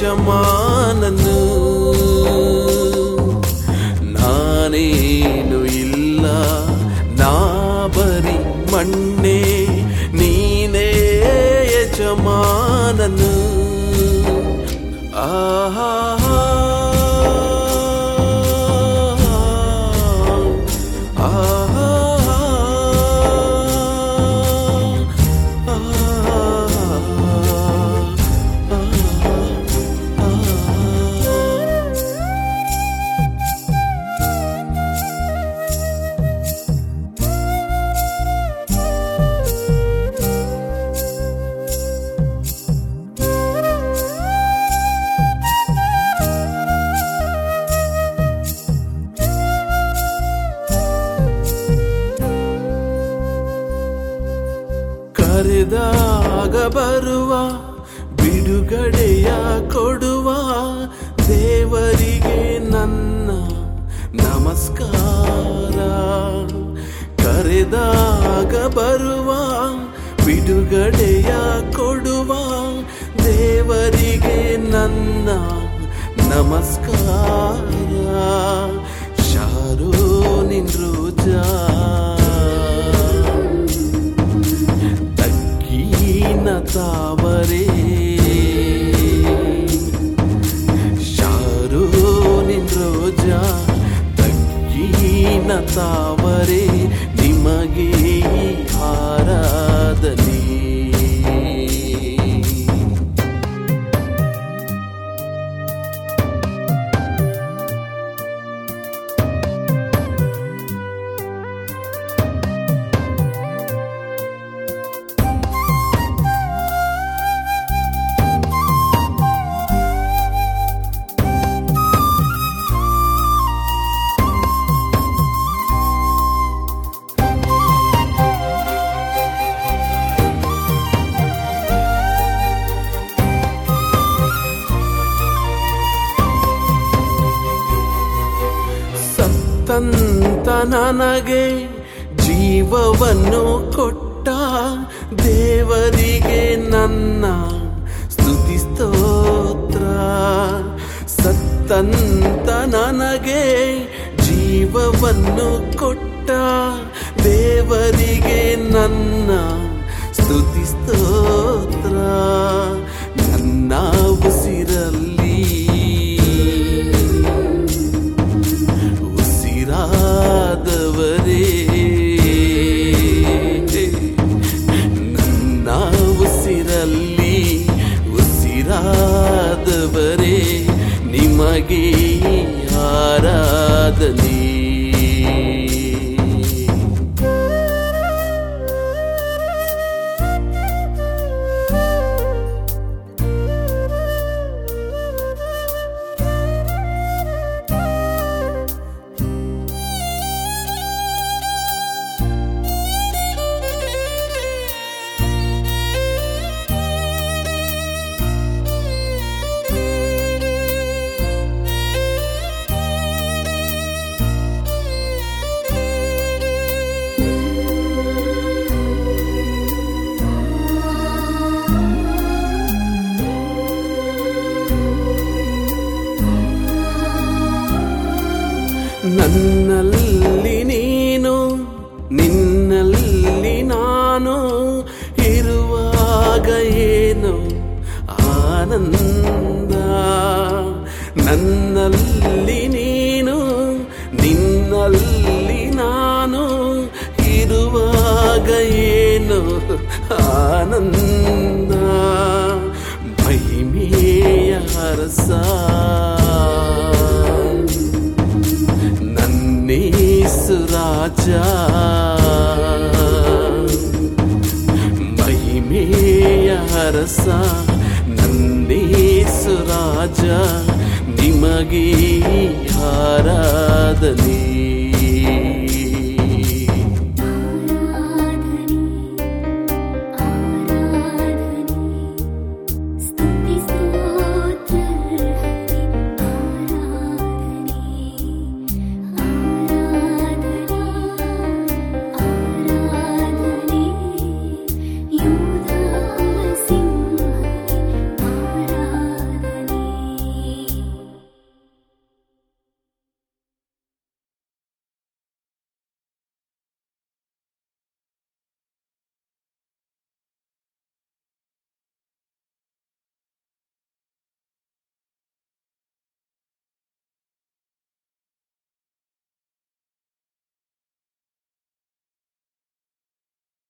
ಯಜಮಾನನು ನಾನೇನು ಇಲ್ಲ ನಾ ಬರಿ ಮಣ್ಣೆ ನೀನೇ ಯಜಮಾನನು ಆಹಾ ಕರೆದಾಗ ಬರುವ ಬಿಡುಗಡೆಯ ಕೊಡುವ ದೇವರಿಗೆ ನನ್ನ ನಮಸ್ಕಾರ ಕರೆದಾಗ ಬರುವ ಬಿಡುಗಡೆಯ ಕೊಡುವ ದೇವರಿಗೆ ನನ್ನ ನಮಸ್ಕಾರ ಶಾರೋ ನಿನ್ರೋಜಾ ತಗ್ಗಿನ ತಾವರೆ ಶಾರೋ ನಿನ್ರೋಜಾ ತಗ್ಗಿನ ತಾವರೆ ನಿಮಗೆ ಆರಾಧನೆ ಸತ್ತಂತ ನನಗೆ ಜೀವವನ್ನು ಕೊಟ್ಟ ದೇವರಿಗೆ ನನ್ನ ಸ್ತುತಿ ಸ್ತೋತ್ರ ಸತ್ತಂತ ನನಗೆ ಜೀವವನ್ನು ಕೊಟ್ಟ ದೇವರಿಗೆ ನನ್ನ ಸ್ತುತಿ ಸ್ತೋತ್ರ ನನ್ನ ಉಸಿರಲ್ಲಿ ಉಸಿರಾದವರೇ ನನ್ನ ಉಸಿರಲ್ಲಿ ಉಸಿರಾದವರೇ ನಿಮಗೆ ಆರಾಧನೆ ನನ್ನಲ್ಲಿ ನೀನು ನಿನ್ನಲ್ಲಿ ನಾನು ಇರುವಾಗ ಏನು ಆನಂದ ನನ್ನಲ್ಲಿ ನೀನು ನಿನ್ನಲ್ಲಿ ನಾನು ಇರುವಾಗ ಏನು ಆನಂದ ಮಹಿಮೆಯ ಅರಸ ನನ್ನೇಸು ರಾಜ ಮಹಿಮೆಯ ಅರಸ ನನ್ನೇಸು ರಾಜ ನಿಮಗೆ ಆರಾಧನೆ